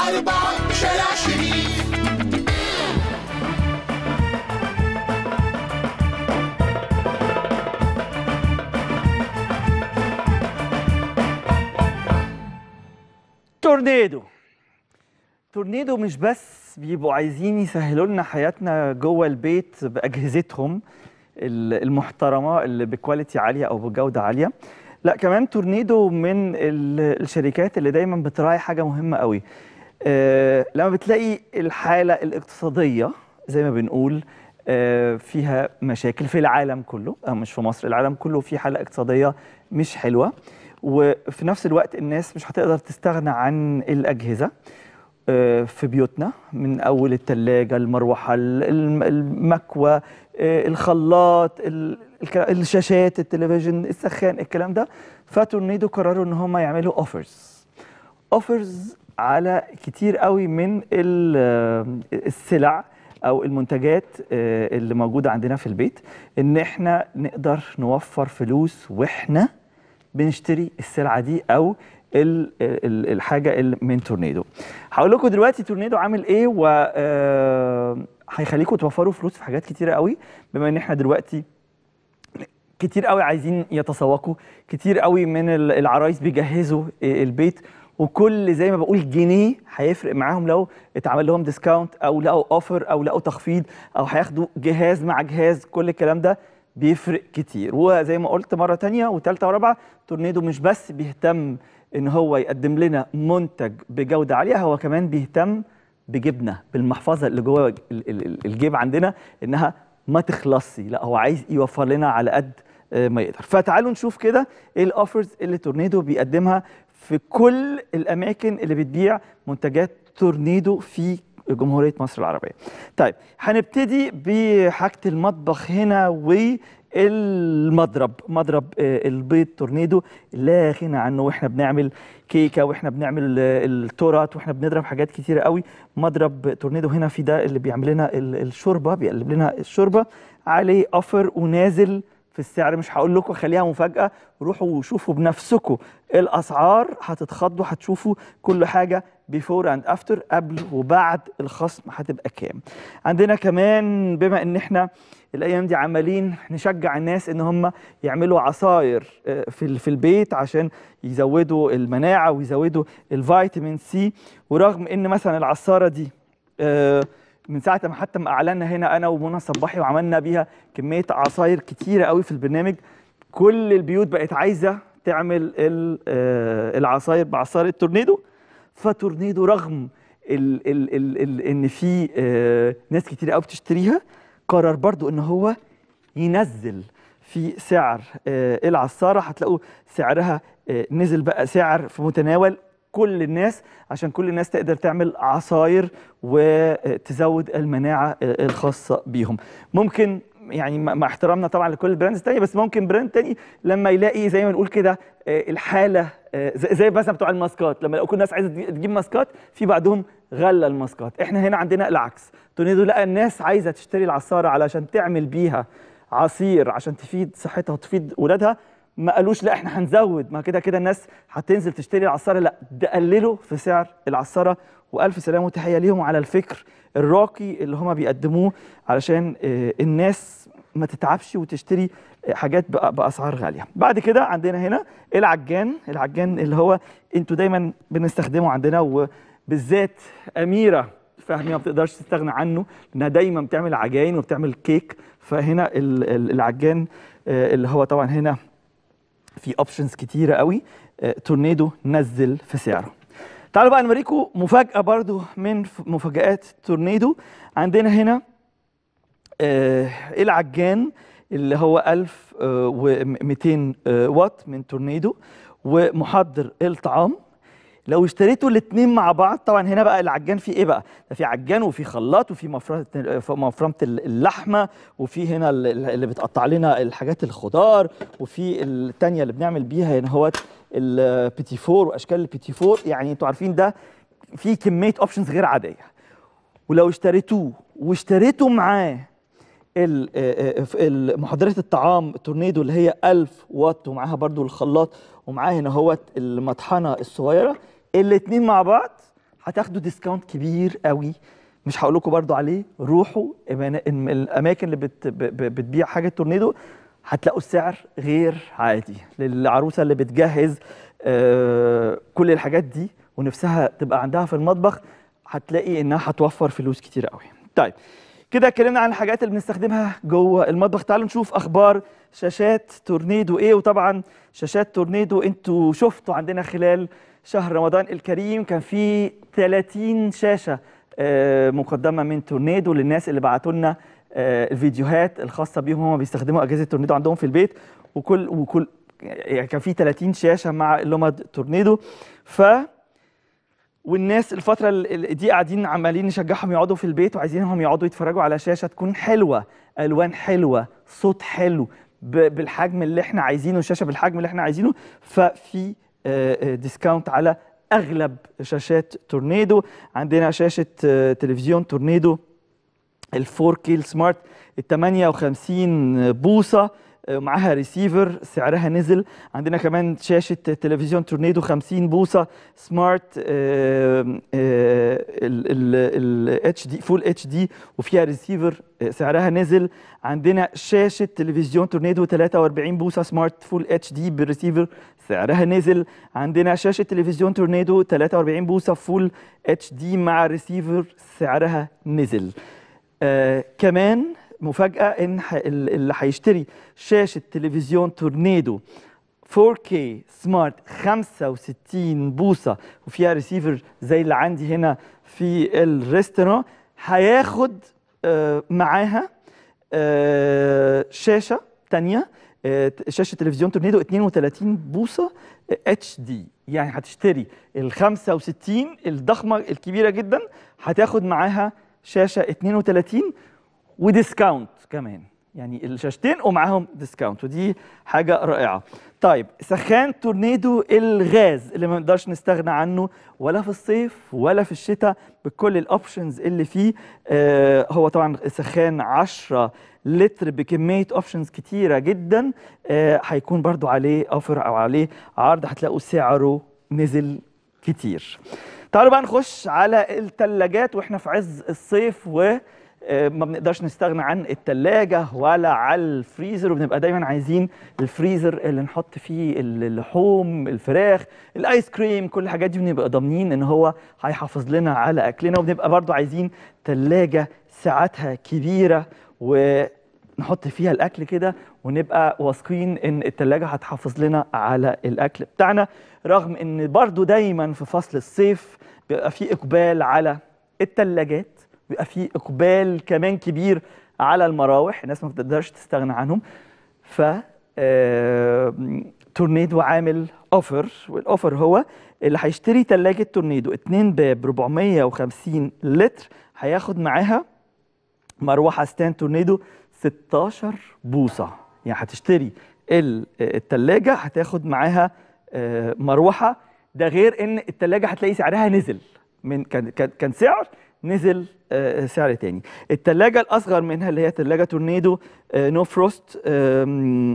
أربعة شارع شريف تورنيدو تورنيدو مش بس بيبقوا عايزين يسهلوا لنا حياتنا جوه البيت باجهزتهم ال- المحترمه اللي بكواليتي عاليه او بجوده عاليه لا كمان تورنيدو من ال- الشركات اللي دايما بتراعي حاجه مهمه قوي آه لما بتلاقي الحاله الاقتصاديه زي ما بنقول آه فيها مشاكل في العالم كله أو مش في مصر العالم كله في حاله اقتصاديه مش حلوه وفي نفس الوقت الناس مش هتقدر تستغنى عن الاجهزه آه، في بيوتنا من اول الثلاجه المروحه ال- الم- المكوى آه، الخلاط ال- الك- الشاشات التلفزيون السخان الكلام ده فتورنيدو قرروا ان هم يعملوا اوفرز اوفرز على كتير قوي من ال- آه، السلع او المنتجات آه، اللي موجوده عندنا في البيت ان احنا نقدر نوفر فلوس واحنا بنشتري السلعه دي او ال- ال- الحاجه اللي من تورنيدو هقول لكم دلوقتي تورنيدو عامل ايه و آه، هيخليكم توفروا فلوس في حاجات كتيره قوي بما ان احنا دلوقتي كتير قوي عايزين يتسوقوا كتير قوي من ال- العرايس بيجهزوا آه، البيت وكل زي ما بقول جنيه هيفرق معاهم لو اتعمل لهم ديسكاونت او لقوا اوفر او لقوا تخفيض او هياخدوا جهاز مع جهاز كل الكلام ده بيفرق كتير وزي ما قلت مره تانية وثالثه ورابعه تورنيدو مش بس بيهتم ان هو يقدم لنا منتج بجوده عاليه هو كمان بيهتم بجيبنا بالمحفظه اللي جوه ال- ال- ال- الجيب عندنا انها ما تخلصش لا هو عايز يوفر لنا على قد آه، ما يقدر فتعالوا نشوف كده ايه الاوفرز اللي تورنيدو بيقدمها في كل الاماكن اللي بتبيع منتجات تورنيدو في جمهوريه مصر العربيه. طيب هنبتدي بحاجه المطبخ هنا والمضرب مضرب آه، البيض تورنيدو لا غنى عنه واحنا بنعمل كيكه واحنا بنعمل آه، التورت واحنا بنضرب حاجات كتيره قوي مضرب تورنيدو هنا في ده اللي بيعمل لنا ال- الشوربه بيقلب لنا الشوربه عليه اوفر ونازل في السعر مش هقول لكم خليها مفاجاه روحوا وشوفوا بنفسكم الاسعار هتتخضوا هتشوفوا كل حاجه بيفور اند افتر قبل وبعد الخصم هتبقى كام عندنا كمان بما ان احنا الايام دي عمالين نشجع الناس ان هم يعملوا عصاير آه، في ال- في البيت عشان يزودوا المناعه ويزودوا الفيتامين سي ورغم ان مثلا العصاره دي آه، من ساعه ما حتى ما اعلنا هنا انا ومنى صباحي وعملنا بيها كميه عصاير كتيره قوي في البرنامج كل البيوت بقت عايزه تعمل ال- آه، العصاير بعصاره تورنيدو فتورنيدو رغم ال ال ال ال ان في آه، ناس كتير قوي بتشتريها قرر برضو ان هو ينزل في سعر آه، العصاره هتلاقوا سعرها آه، نزل بقى سعر في متناول كل الناس عشان كل الناس تقدر تعمل عصاير وتزود المناعه آه، الخاصه بيهم ممكن يعني مع مع احترامنا طبعا لكل البراندز التانية بس ممكن براند تاني لما يلاقي زي ما نقول كده آه، الحاله آه، زي زي مثلا بتوع الماسكات لما يلاقوا كل الناس عايزه تجي- تجيب ماسكات في بعضهم غلى الماسكات احنا هنا عندنا العكس تورنيدو لقى الناس عايزه تشتري العصاره علشان تعمل بيها عصير عشان تفيد صحتها وتفيد ولادها ما قالوش لا احنا هنزود ما كده كده الناس هتنزل تشتري العصاره لا ده قللوا في سعر العصاره والف سلامه وتحيه ليهم على الفكر الراقي اللي هما بيقدموه علشان آه، الناس ما تتعبش وتشتري آه، حاجات بأ- باسعار غاليه بعد كده عندنا هنا العجان العجان اللي هو انتوا دايما بنستخدمه عندنا وبالذات اميره فهمي ما بتقدرش تستغنى عنه لانها دايما بتعمل عجاين وبتعمل كيك فهنا ال- ال- العجان آه، اللي هو طبعا هنا في اوبشنز كتيره قوي آه، تورنيدو نزل في سعره تعالوا بقى نوريكم مفاجاه برضو من ف- مفاجات تورنيدو عندنا هنا آه، العجان اللي هو 1200 آه، واط من تورنيدو ومحضر الطعام لو اشتريتوا الاثنين مع بعض طبعا هنا بقى العجان فيه ايه بقى ده في عجان وفي خلاط وفي مفرمه مفرمه اللحمه وفي هنا ال- ال- اللي بتقطع لنا الحاجات الخضار وفي الثانيه اللي بنعمل بيها هنا هوت البيتي فور واشكال البيتي فور يعني انتوا عارفين ده في كميه اوبشنز غير عاديه ولو اشتريتوه واشتريتوا معاه ال- آه، آه، ال- محضرات الطعام تورنيدو اللي هي 1000 واط ومعاها برضو الخلاط ومعاه هنا هوت المطحنه الصغيره الاتنين مع بعض هتاخدوا ديسكاونت كبير قوي مش هقول لكم برضو عليه روحوا إمان- الم- الاماكن اللي بت ب- ب- بتبيع حاجه تورنيدو هتلاقوا السعر غير عادي للعروسه اللي بتجهز آه، كل الحاجات دي ونفسها تبقى عندها في المطبخ هتلاقي انها هتوفر فلوس كتير قوي طيب كده اتكلمنا عن الحاجات اللي بنستخدمها جوه المطبخ تعالوا نشوف اخبار شاشات تورنيدو ايه وطبعا شاشات تورنيدو انتوا شفتوا عندنا خلال شهر رمضان الكريم كان في 30 شاشه آه، مقدمه من تورنيدو للناس اللي بعتوا لنا آه، الفيديوهات الخاصه بيهم هم بيستخدموا اجهزه تورنيدو عندهم في البيت وكل وكل يعني كان في 30 شاشه مع لمض تورنيدو ف والناس الفترة ال- ال- دي قاعدين عمالين نشجعهم يقعدوا في البيت وعايزينهم يقعدوا يتفرجوا على شاشة تكون حلوة ألوان حلوة صوت حلو ب- بالحجم اللي احنا عايزينه الشاشة بالحجم اللي احنا عايزينه ففي آه، آه، ديسكاونت على أغلب شاشات تورنيدو عندنا شاشة آه، تلفزيون تورنيدو ال 4K السمارت ال 58 بوصة آه، معاها ريسيفر سعرها نزل عندنا كمان شاشة تلفزيون تورنيدو 50 بوصة سمارت ال اتش دي فول اتش دي وفيها ريسيفر آه، سعرها نزل عندنا شاشة تلفزيون تورنيدو 43 بوصة سمارت فول اتش دي بالريسيفر سعرها نزل عندنا شاشة تلفزيون تورنيدو 43 بوصة فول اتش دي مع ريسيفر سعرها نزل آه كمان مفاجأة إن ح- ال- اللي هيشتري شاشة تلفزيون تورنيدو 4K سمارت 65 بوصة وفيها ريسيفر زي اللي عندي هنا في الريستوران هياخد آه معاها آه شاشة تانية آه شاشة تلفزيون تورنيدو 32 بوصة اتش دي يعني هتشتري ال 65 الضخمة الكبيرة جدا هتاخد معاها شاشة 32 وديسكاونت كمان يعني الشاشتين ومعاهم ديسكاونت ودي حاجه رائعه طيب سخان تورنيدو الغاز اللي ما نقدرش نستغنى عنه ولا في الصيف ولا في الشتاء بكل الاوبشنز اللي فيه آه هو طبعا سخان 10 لتر بكميه اوبشنز كتيره جدا آه هيكون برضو عليه اوفر او عليه عرض هتلاقوا سعره نزل كتير تعالوا بقى نخش على الثلاجات واحنا في عز الصيف و آه، ما بنقدرش نستغنى عن التلاجة ولا على الفريزر وبنبقى دايما عايزين الفريزر اللي نحط فيه اللحوم الفراخ الايس كريم كل الحاجات دي بنبقى ضامنين ان هو هيحافظ لنا على اكلنا وبنبقى برضو عايزين تلاجة ساعتها كبيرة ونحط فيها الاكل كده ونبقى واثقين ان التلاجة هتحافظ لنا على الاكل بتاعنا رغم ان برضو دايما في فصل الصيف بيبقى في اقبال على التلاجات بيبقى في اقبال كمان كبير على المراوح الناس ما بتقدرش تستغنى عنهم ف آه، تورنيدو عامل اوفر والاوفر هو اللي هيشتري ثلاجه تورنيدو 2 باب 450 لتر هياخد معاها مروحه ستاند تورنيدو 16 بوصه يعني هتشتري ال- التلاجة هتاخد معاها آه، مروحه ده غير ان التلاجة هتلاقي سعرها نزل من كان كان كان سعر نزل آه، سعر تاني التلاجة الأصغر منها اللي هي تلاجة تورنيدو آه، نو فروست آم،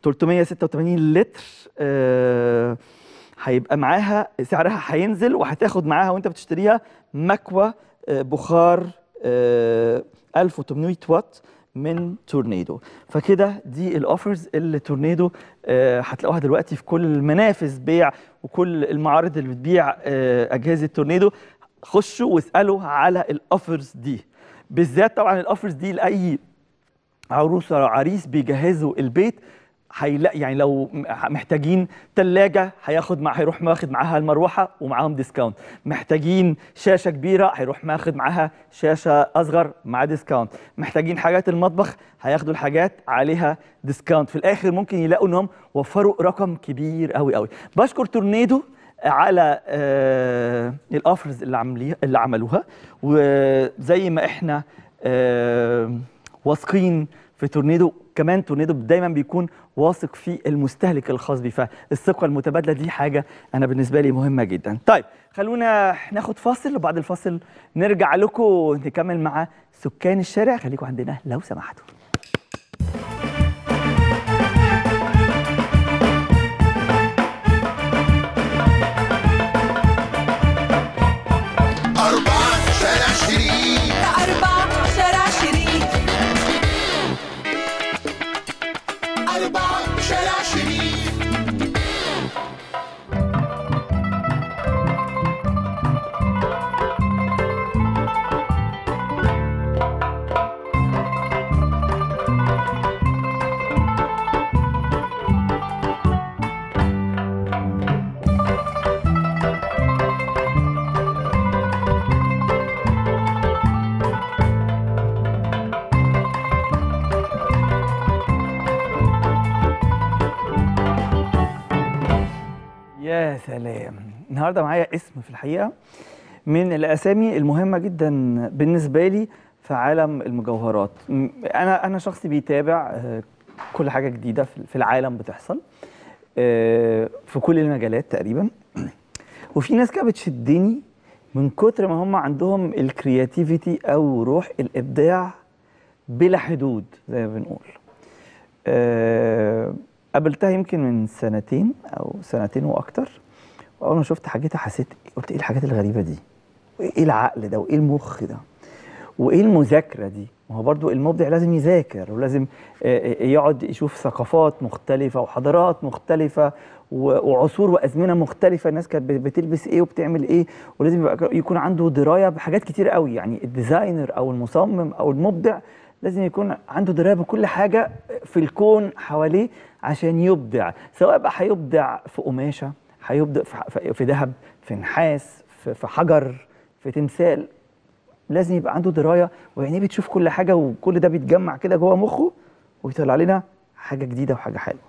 386 لتر آه، هيبقى معاها سعرها هينزل وهتاخد معاها وانت بتشتريها مكوى آه، بخار آه، 1800 واط من تورنيدو فكده دي الاوفرز اللي تورنيدو آه، هتلاقوها دلوقتي في كل المنافذ بيع وكل المعارض اللي بتبيع آه، اجهزه تورنيدو خشوا واسالوا على الاوفرز دي بالذات طبعا الاوفرز دي لاي عروسه أو عريس بيجهزوا البيت هيلاقي يعني لو م- محتاجين ثلاجة هياخد مع هيروح ماخد معاها المروحة ومعاهم ديسكاونت محتاجين شاشة كبيرة هيروح ماخد معاها شاشة أصغر مع ديسكاونت محتاجين حاجات المطبخ هياخدوا الحاجات عليها ديسكاونت في الآخر ممكن يلاقوا إنهم وفروا رقم كبير قوي قوي بشكر تورنيدو على آه الاوفرز اللي عمليها اللي عملوها وزي ما احنا آه واثقين في تورنيدو كمان تورنيدو دايما بيكون واثق في المستهلك الخاص بيه فالثقه المتبادله دي حاجه انا بالنسبه لي مهمه جدا طيب خلونا ناخد فاصل وبعد الفاصل نرجع لكم نكمل مع سكان الشارع خليكم عندنا لو سمحتوا سلام النهارده معايا اسم في الحقيقه من الاسامي المهمه جدا بالنسبه لي في عالم المجوهرات م- انا انا شخص بيتابع آه، كل حاجه جديده في في العالم بتحصل آه، في كل المجالات تقريبا وفي ناس كده بتشدني من كتر ما هم عندهم الكرياتيفيتي او روح الابداع بلا حدود زي ما بنقول آه، قابلتها يمكن من سنتين او سنتين واكتر واول ما شفت حاجتها حسيت قلت ايه الحاجات الغريبه دي وايه العقل ده وايه المخ ده وايه المذاكره دي ما هو برضو المبدع لازم يذاكر ولازم آه، آه، يقعد يشوف ثقافات مختلفه وحضارات مختلفه و- وعصور وازمنه مختلفه الناس كانت بتلبس ايه وبتعمل ايه ولازم يبقى يكون عنده درايه بحاجات كتير قوي يعني الديزاينر او المصمم او المبدع لازم يكون عنده درايه بكل حاجه في الكون حواليه عشان يبدع سواء بقى هيبدع في قماشه هيبدع في ح- في- في ذهب في نحاس في في حجر في تمثال لازم يبقى عنده درايه وعينيه بتشوف كل حاجه وكل ده بيتجمع كده جوه مخه ويطلع لنا حاجه جديده وحاجه حلوه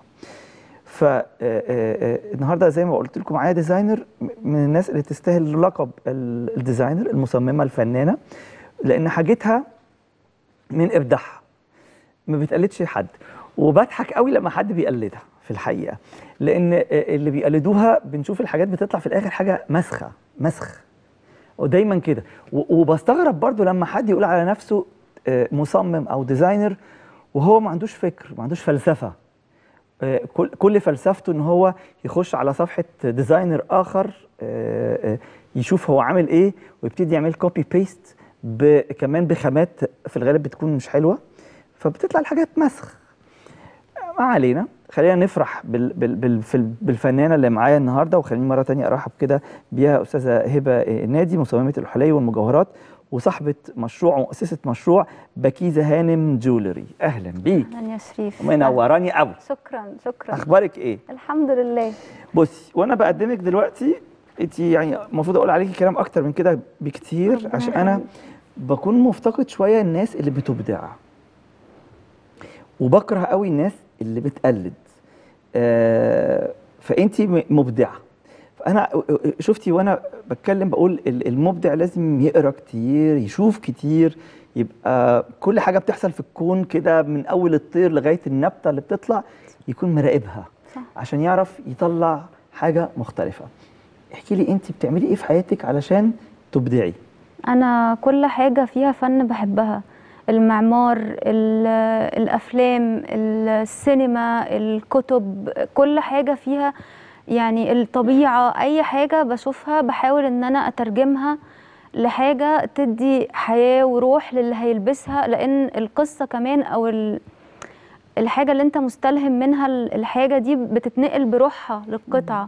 فالنهارده زي ما قلت لكم معايا ديزاينر م- من الناس اللي تستاهل لقب ال- الديزاينر المصممه الفنانه لان حاجتها من ابداعها ما بتقلدش حد وبضحك قوي لما حد بيقلدها في الحقيقه لان اللي بيقلدوها بنشوف الحاجات بتطلع في الاخر حاجه مسخه مسخ ودايما كده و- وبستغرب برضو لما حد يقول على نفسه آه، مصمم او ديزاينر وهو ما عندوش فكر ما عندوش فلسفه آه، كل كل فلسفته ان هو يخش على صفحه ديزاينر اخر آه، آه، يشوف هو عامل ايه ويبتدي يعمل كوبي بيست كمان بخامات في الغالب بتكون مش حلوه فبتطلع الحاجات مسخ ما علينا خلينا نفرح بال بال بال في ال- بالفنانه اللي معايا النهارده وخليني مره تانية ارحب كده بيها استاذه هبه آه، نادي مصممه الحلي والمجوهرات وصاحبه مشروع ومؤسسه مشروع بكيزه هانم جولري اهلا بيك اهلا يا شريف منوراني قوي شكرا شكرا اخبارك ايه الحمد لله بصي وانا بقدمك دلوقتي انت يعني المفروض اقول عليكي كلام اكتر من كده بكتير ربنا عشان انا يخليك. بكون مفتقد شويه الناس اللي بتبدع وبكره قوي الناس اللي بتقلد آه فانت م- مبدعه فانا شفتي وانا بتكلم بقول ال- المبدع لازم يقرا كتير يشوف كتير يبقى كل حاجه بتحصل في الكون كده من اول الطير لغايه النبته اللي بتطلع يكون مراقبها صح. عشان يعرف يطلع حاجه مختلفه احكي لي انت بتعملي ايه في حياتك علشان تبدعي انا كل حاجه فيها فن بحبها المعمار ال- الافلام السينما الكتب كل حاجه فيها يعني الطبيعه اي حاجه بشوفها بحاول ان انا اترجمها لحاجه تدي حياه وروح للي هيلبسها لان القصه كمان او ال- الحاجه اللي انت مستلهم منها ال- الحاجه دي بتتنقل بروحها للقطعه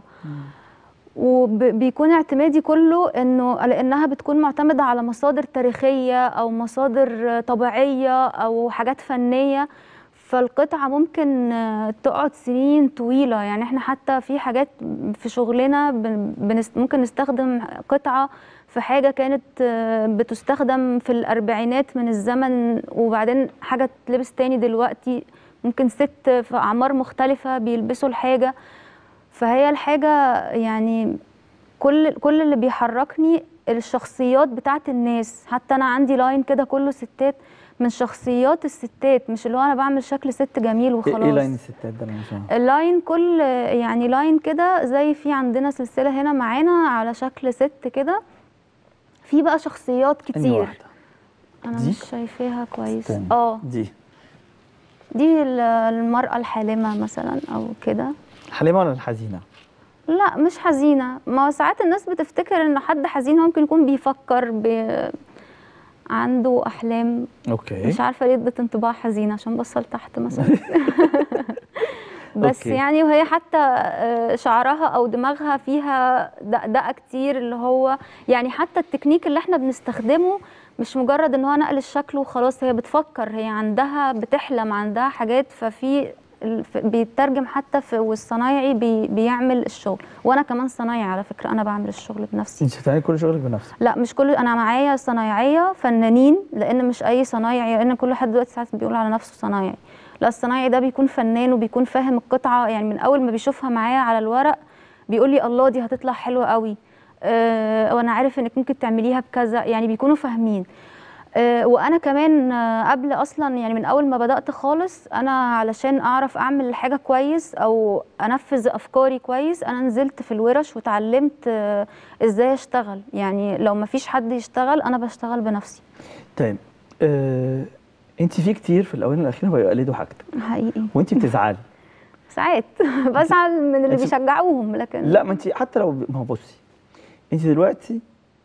وبيكون اعتمادي كله انه لانها بتكون معتمده على مصادر تاريخيه او مصادر طبيعيه او حاجات فنيه فالقطعه ممكن آه، تقعد سنين طويله يعني احنا حتى في حاجات في شغلنا بن- بنست ممكن نستخدم قطعه في حاجه كانت آه، بتستخدم في الاربعينات من الزمن وبعدين حاجه تلبس تاني دلوقتي ممكن ست في اعمار مختلفه بيلبسوا الحاجه فهي الحاجة يعني كل كل اللي بيحركني الشخصيات بتاعت الناس حتى أنا عندي لاين كده كله ستات من شخصيات الستات مش اللي هو أنا بعمل شكل ست جميل ايه وخلاص إيه لاين الستات ده اللي أنا مش فاهمه؟ اللاين كل يعني لاين كده زي في عندنا سلسلة هنا معانا على شكل ست كده في بقى شخصيات أنهي كتير واحده أنا دي؟ مش شايفاها كويس استنى. اه دي دي ال- المرأة الحالمة مثلا أو كده الحليمه ولا الحزينه لا مش حزينة ما هو ساعات الناس بتفتكر ان حد حزين هو ممكن يكون بيفكر ب... عنده احلام اوكي مش عارفة ليه ادت انطباع حزينة عشان بصل تحت مثلا بس أوكي. يعني وهي حتى آه، شعرها او دماغها فيها دقدقة كتير اللي هو يعني حتى التكنيك اللي احنا بنستخدمه مش مجرد ان هو نقل الشكل وخلاص هي بتفكر هي عندها بتحلم عندها حاجات ففي ال- ف- بيترجم حتى في والصنايعي بي بيعمل الشغل وانا كمان صنايعي على فكره انا بعمل الشغل بنفسي انت بتعملي كل شغلك بنفسك لا مش كل انا معايا صنايعيه فنانين لان مش اي صنايعي لان كل حد دلوقتي ساعات بيقول على نفسه صنايعي لا الصنايعي ده بيكون فنان وبيكون فاهم القطعه يعني من اول ما بيشوفها معايا على الورق بيقول لي الله دي هتطلع حلوه قوي آه وانا عارف انك ممكن تعمليها بكذا يعني بيكونوا فاهمين آه، وانا كمان آه، قبل اصلا يعني من اول ما بدات خالص انا علشان اعرف اعمل حاجه كويس او انفذ افكاري كويس انا نزلت في الورش وتعلمت آه، ازاي اشتغل يعني لو ما فيش حد يشتغل انا بشتغل بنفسي طيب آه، انت في كتير في الاونه الاخيره بقوا يقلدوا حاجتك حقيقي وانت بتزعلي ساعات بزعل من اللي أنت- بيشجعوهم لكن لا ما انت حتى لو ما هو بصي انت دلوقتي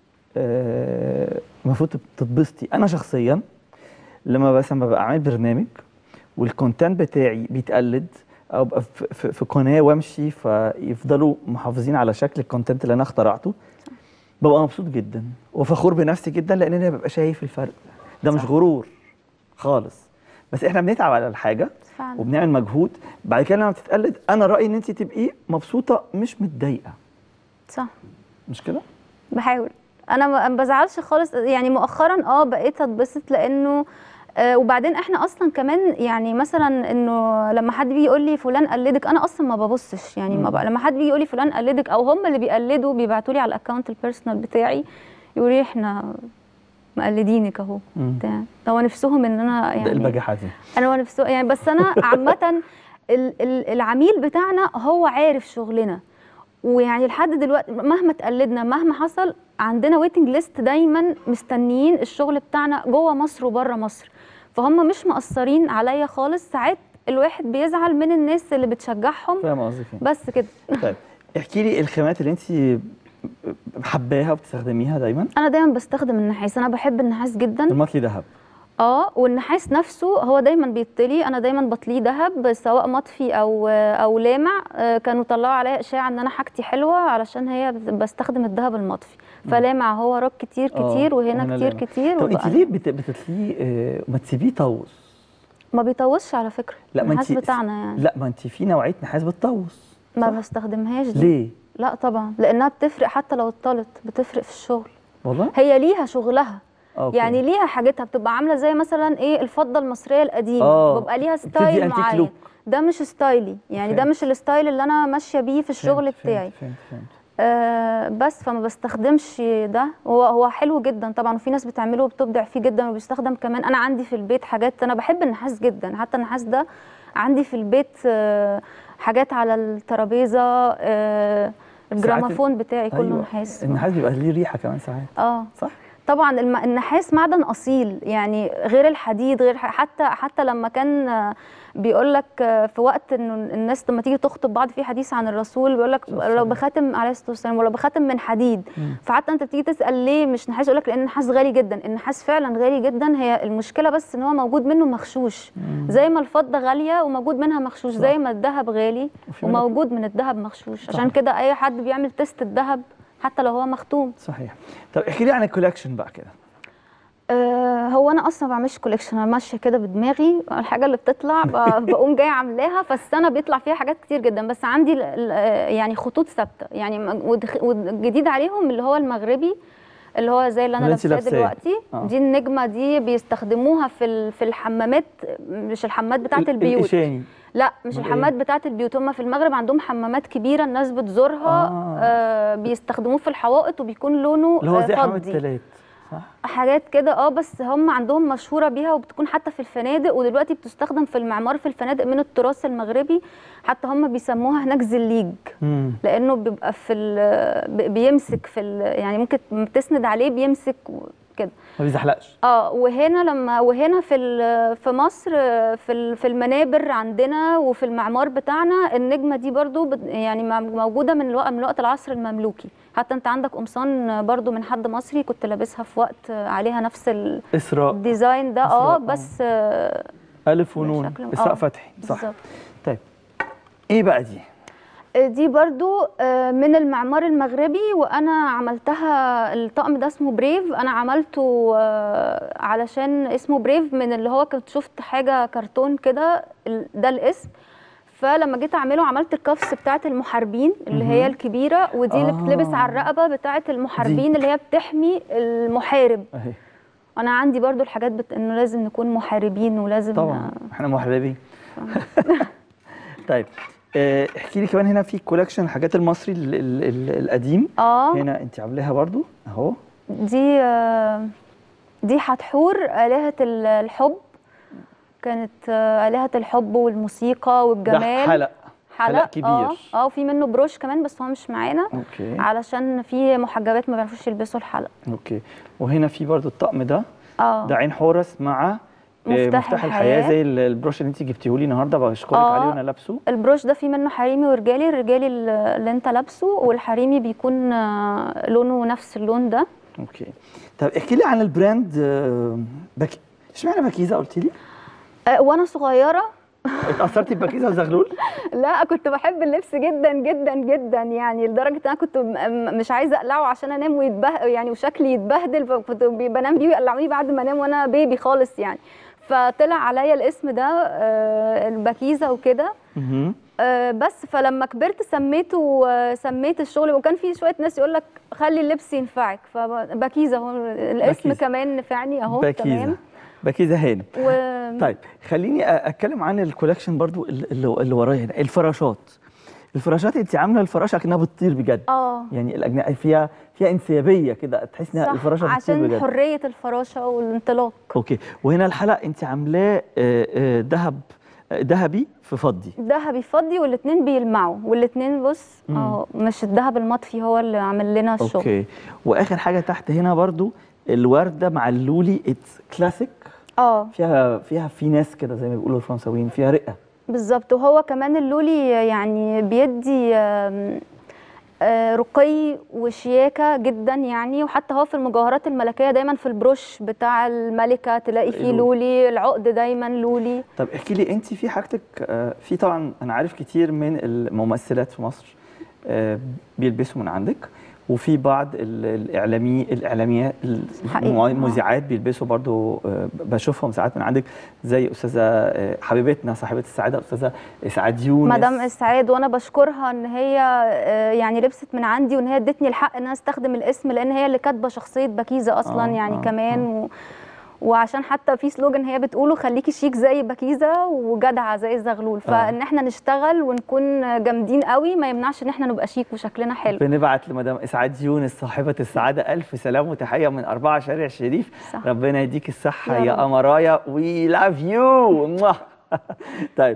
آه، المفروض تتبسطي انا شخصيا لما بس لما ببقى عامل برنامج والكونتنت بتاعي بيتقلد او ابقى في, في, في قناه وامشي فيفضلوا محافظين على شكل الكونتنت اللي انا اخترعته ببقى مبسوط جدا وفخور بنفسي جدا لان انا ببقى شايف الفرق ده مش صح. غرور خالص بس احنا بنتعب على الحاجه فعلا وبنعمل مجهود بعد كده لما بتتقلد انا رايي ان انت تبقي مبسوطه مش متضايقه صح مش كده بحاول انا ما ما بزعلش خالص يعني مؤخرا اه بقيت اتبسط لانه آه وبعدين احنا اصلا كمان يعني مثلا انه لما حد بيجي يقول لي فلان قلدك انا اصلا ما ببصش يعني ما بقى لما حد بيجي يقول لي فلان قلدك او هم اللي بيقلدوا بيبعتوا لي على الاكونت البيرسونال بتاعي يقولوا لي احنا مقلدينك اهو مم. بتاع هو نفسهم ان انا ده يعني البجاحه دي انا ونفسه يعني بس انا عامه ال- ال- العميل بتاعنا هو عارف شغلنا ويعني لحد دلوقتي مهما تقلدنا مهما حصل عندنا ويتنج ليست دايما مستنيين الشغل بتاعنا جوه مصر وبره مصر فهم مش مقصرين عليا خالص ساعات الواحد بيزعل من الناس اللي بتشجعهم فاهم قصدك ايه بس كده طيب احكي لي الخامات اللي انت حباها وبتستخدميها دايما انا دايما بستخدم النحاس انا بحب النحاس جدا المطلي ذهب اه والنحاس نفسه هو دايما بيطلي انا دايما بطليه ذهب سواء مطفي او او لامع آه، كانوا طلعوا عليا اشاعه ان انا حاجتي حلوه علشان هي بت- بستخدم الذهب المطفي فلامع هو راك كتير آه، كتير وهنا وهنا كتير لامع. كتير طب انت وبقى- ليه بت- بتطليه آه، ما تسيبيه طوس ما بيطوش على فكره لا ما النحاس انت بتاعنا يعني لا ما انت في نوعيه نحاس بتطوس ما صح؟ بستخدمهاش دي ليه لا طبعا لانها بتفرق حتى لو اتطلت بتفرق في الشغل والله هي ليها شغلها أوكي. يعني ليها حاجتها بتبقى عامله زي مثلا ايه الفضه المصريه القديمه آه، بيبقى ليها بتدي ستايل أنتيك معين لوك. ده مش ستايلي يعني ده فهمت. مش الستايل اللي انا ماشيه بيه في الشغل فهمت، بتاعي فهمت فهمت آه بس فما بستخدمش ده هو هو حلو جدا طبعا وفي ناس بتعمله وبتبدع فيه جدا وبيستخدم كمان انا عندي في البيت حاجات انا بحب النحاس جدا حتى النحاس ده عندي في البيت آه حاجات على الترابيزه آه الجرامافون بتاعي كله أيوة. نحاس النحاس بيبقى ليه ريحه كمان ساعات اه صح طبعا الم- النحاس معدن اصيل يعني غير الحديد غير ح- حتى حتى لما كان آه، بيقول لك آه، في وقت انه الناس لما تيجي تخطب بعض في حديث عن الرسول بيقول لك لو بخاتم عليه الصلاه والسلام ولا بخاتم من حديد فحتى انت بتيجي تسال ليه مش نحاس يقول لك لان النحاس غالي جدا النحاس فعلا غالي جدا هي المشكله بس ان هو موجود منه مغشوش زي ما الفضه غاليه وموجود منها مغشوش زي ما الذهب غالي وفي منه- وموجود من الذهب مغشوش صح. عشان كده اي حد بيعمل تيست الذهب حتى لو هو مختوم صحيح طب احكي لي عن الكولكشن بقى كده آه، هو انا اصلا ما بعملش كوليكشن انا ماشيه كده بدماغي الحاجه اللي بتطلع ب- بقوم جايه عاملاها فالسنه بيطلع فيها حاجات كتير جدا بس عندي ال- ال- آه، يعني خطوط ثابته يعني م- ودخ- والجديد عليهم اللي هو المغربي اللي هو زي اللي انا اللي انت لابساه لابساه. دلوقتي آه. دي النجمه دي بيستخدموها في ال- في الحمامات مش الحمامات بتاعه ال- البيوت الإشاني. لا مش أمال الحمامات بتاعه البيوت هم في المغرب عندهم حمامات كبيره الناس بتزورها آه. آه. بيستخدموه في الحوائط وبيكون لونه اللي هو آه، زي حمام فضي التلات صح حاجات كده اه بس هم عندهم مشهوره بيها وبتكون حتى في الفنادق ودلوقتي بتستخدم في المعمار في الفنادق من التراث المغربي حتى هم بيسموها هناك زليج مم. لانه بيبقى في ال- بي- بيمسك في ال- يعني ممكن تسند عليه بيمسك و- كده ما بيزحلقش اه وهنا لما وهنا في ال- في مصر آه، في ال- في المنابر عندنا وفي المعمار بتاعنا النجمه دي برضو بت- يعني م- موجوده من الوقت من وقت العصر المملوكي حتى انت عندك قمصان برضو من حد مصري كنت لابسها في وقت آه، عليها نفس ال- اسراء الديزاين ده إسراء، اه آه. بس آه، الف ونون بشكل- اسراء آه، فتحي صح بالظبط طيب ايه بقى دي دي برضو آه، من المعمار المغربي وانا عملتها الطقم ده اسمه بريف انا عملته آه، علشان اسمه بريف من اللي هو كنت شفت حاجه كرتون كده ال- ده الاسم فلما جيت اعمله عملت الكفس بتاعه المحاربين اللي هي الكبيره ودي اللي آه. بتلبس على الرقبه بتاعه المحاربين اللي هي بتحمي المحارب اهي انا عندي برضو الحاجات بت... انه لازم نكون محاربين ولازم طبعا احنا محاربين طيب آه، احكي لي كمان هنا في كولكشن الحاجات المصري ال ال ال القديم اه هنا انت عاملاها برضو اهو دي آه، دي حتحور آلهة ال- الحب كانت آه، آلهة الحب والموسيقى ده والجمال حلق حلق كبير. اه اه وفي منه بروش كمان بس هو مش معانا اوكي علشان في محجبات ما بيعرفوش يلبسوا الحلق اوكي وهنا في برضو الطقم ده اه ده عين حورس مع آه، مفتاح مفتاح الحياه الحياة. زي ال- البروش اللي انت جبتيه لي النهارده بشكرك آه. عليه وانا لابسه البروش ده فيه منه حريمي ورجالي الرجالي ال- اللي انت لابسه والحريمي بيكون آه، لونه نفس اللون ده اوكي طب احكي لي عن البراند آه، بك... اشمعنى بكيزه قلت لي آه، وانا صغيره اتاثرتي ببكيزه وزغلول لا كنت بحب اللبس جدا جدا جدا يعني لدرجه ان انا كنت م- م- مش عايزه اقلعه عشان انام ويتبه يعني وشكلي يتبهدل فكنت بي- بنام بيه ويقلعوني بعد ما انام وانا بيبي خالص يعني فطلع عليا الاسم ده آه، البكيزه وكده مهم. آه، بس فلما كبرت سميته آه، سميت الشغل وكان في شويه ناس يقول لك خلي اللبس ينفعك فبكيزه هو الاسم بكيزة. كمان نفعني اهو بكيزه تمام بكيزه هانم و... طيب خليني أ- اتكلم عن الكولكشن برضو ال- اللي, اللي ورايا هنا الفراشات الفراشات انت عامله الفراشه كأنها بتطير بجد اه يعني الأجنحة فيها فيها انسيابيه كده تحس انها صح الفراشه بتطير عشان بجد حريه الفراشه والانطلاق اوكي وهنا الحلق انت عاملاه آه، آه، ذهب آه، ذهبي في فضي الذهبي فضي والاثنين بيلمعوا والاثنين بص مم. اه مش الذهب المطفي هو اللي عامل لنا الشغل اوكي واخر حاجه تحت هنا برضو الورده مع اللولي اتس كلاسيك اه فيها فيها في ناس كده زي ما بيقولوا الفرنساويين فيها رقه بالظبط وهو كمان اللولي يعني بيدي آم، آه، رقي وشياكه جدا يعني وحتى هو في المجوهرات الملكيه دايما في البروش بتاع الملكه تلاقي فيه لولي. لولي العقد دايما لولي طب احكي لي انت في حاجتك آه، في طبعا انا عارف كتير من الممثلات في مصر آه، بيلبسوا من عندك وفي بعض ال- الاعلامي الاعلاميات حقيقي، المع- آه. المذيعات بيلبسوا برضو آه، بشوفهم ساعات من عندك زي استاذه آه، حبيبتنا صاحبه السعاده استاذه اسعاد يونس مدام اسعاد وانا بشكرها ان هي آه، يعني لبست من عندي وان هي ادتني الحق ان انا استخدم الاسم لان هي اللي كاتبه شخصيه بكيزه اصلا آه، يعني آه، كمان و... وعشان حتى في سلوجن هي بتقوله خليكي شيك زي بكيزه وجدعه زي الزغلول فان احنا نشتغل ونكون جامدين قوي ما يمنعش ان احنا نبقى شيك وشكلنا حلو بنبعت لمدام اسعاد يونس صاحبه السعاده الف سلام وتحيه من أربعة شارع الشريف صح. ربنا يديك الصحه يا يا رب. قمرايا وي لاف يو طيب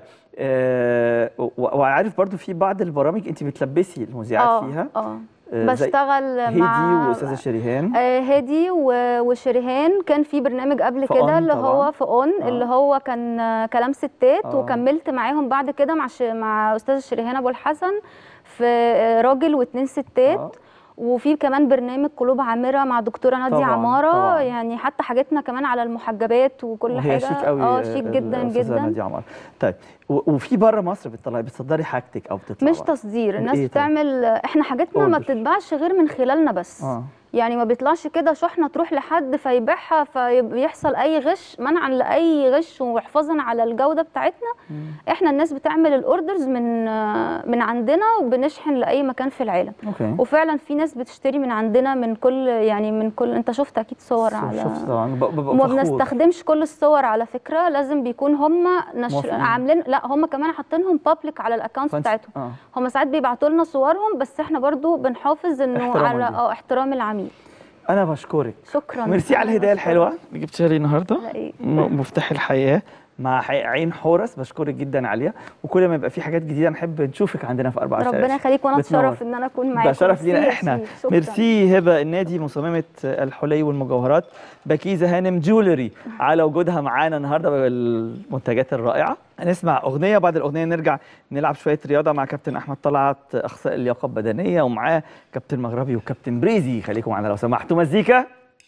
آه و- وعارف برضو في بعض البرامج انت بتلبسي المذيعات اه فيها اه آه، زي بشتغل مع هيدي واستاذه شريهان آه، هادي و- وشريهان كان في برنامج قبل في كده أون اللي طبعاً. هو في اون آه. اللي هو كان آه، كلام ستات آه. وكملت معاهم بعد كده مع ش... مع استاذه شريهان ابو الحسن في آه، راجل واتنين ستات آه. وفي كمان برنامج قلوب عامره مع دكتوره ناديه طبعاً، عماره طبعاً. يعني حتى حاجتنا كمان على المحجبات وكل وهي حاجه شيك قوي اه شيك جدا الأستاذة جدا نادية عمار طيب و- وفي بره مصر بتطلعي بتصدري حاجتك او بتطلع مش بره. تصدير الناس بإيه طيب؟ بتعمل احنا حاجاتنا ما Order. بتتباعش غير من خلالنا بس اه يعني ما بيطلعش كده شحنه تروح لحد فيبيعها فيحصل اي غش منعا لاي غش وحفاظا على الجوده بتاعتنا احنا الناس بتعمل الاوردرز من آه، من عندنا وبنشحن لاي مكان في العالم اوكي وفعلا في ناس بتشتري من عندنا من كل يعني من كل انت شفت اكيد صور على شفت طبعا ب- ببقى وما فخور. بنستخدمش كل الصور على فكره لازم بيكون هم نشر موافقين. عاملين لا هم كمان حاطينهم بابليك على الاكونت فأنت- بتاعتهم اه هم ساعات بيبعتوا لنا صورهم بس احنا برضو بنحافظ انه احتراما على ليهم. اه احترام العميل انا بشكرك شكرا ميرسي على الهدايه الحلوه اللي جبتها لي النهارده لا إيه. م- مفتاح الحياه مع حي- عين حورس بشكرك جدا عليها وكل ما يبقى في حاجات جديده نحب نشوفك عندنا في اربع شارع ربنا يخليك وانا بتنور. اتشرف ان انا اكون معاكم ده شرف لينا ميرسي احنا يا شيخ. شكراً. ميرسي هبه النادي مصممه الحلي والمجوهرات بكيزه هانم جولري على وجودها معانا النهارده بالمنتجات الرائعه هنسمع اغنيه بعد الاغنيه نرجع نلعب شويه رياضه مع كابتن احمد طلعت اخصائي اللياقه البدنيه ومعاه كابتن مغربي وكابتن بريزي خليكم معانا لو سمحتوا مزيكا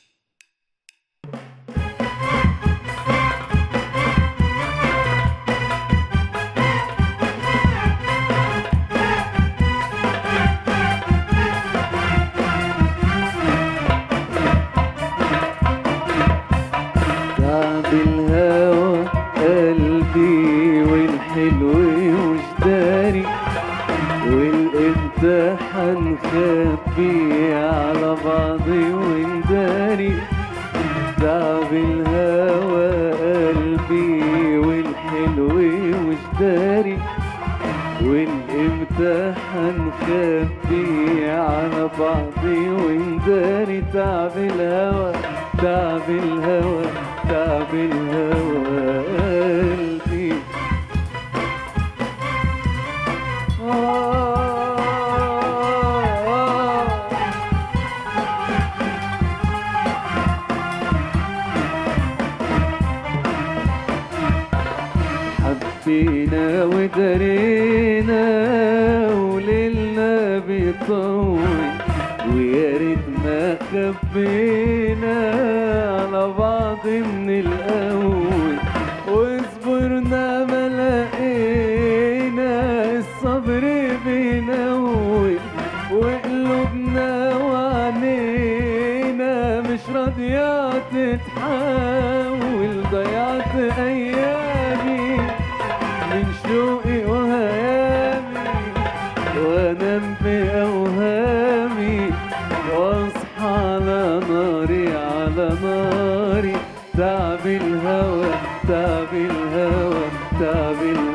تعب الهوى قلبي والحلو مش داري والامتحان خبي على بعضي ونداري تعب الهوى قلبي والحلو مش داري وانت هنخبي على بعضي ونداري تعب الهوى تعب الهوى تعب الهوى قلبي آه حبينا ودرينا وليلنا بيطول ويا ريت ما خبينا على بعض من الاول وصبرنا ما لقينا الصبر بينول وقلوبنا وعنينا مش راضية تتحول ضيعت أيامي من شوقي وهيامي وانام بأوهامي واصحى على ناري على ناري تعب الهوى تعب الهوى تعب الهوى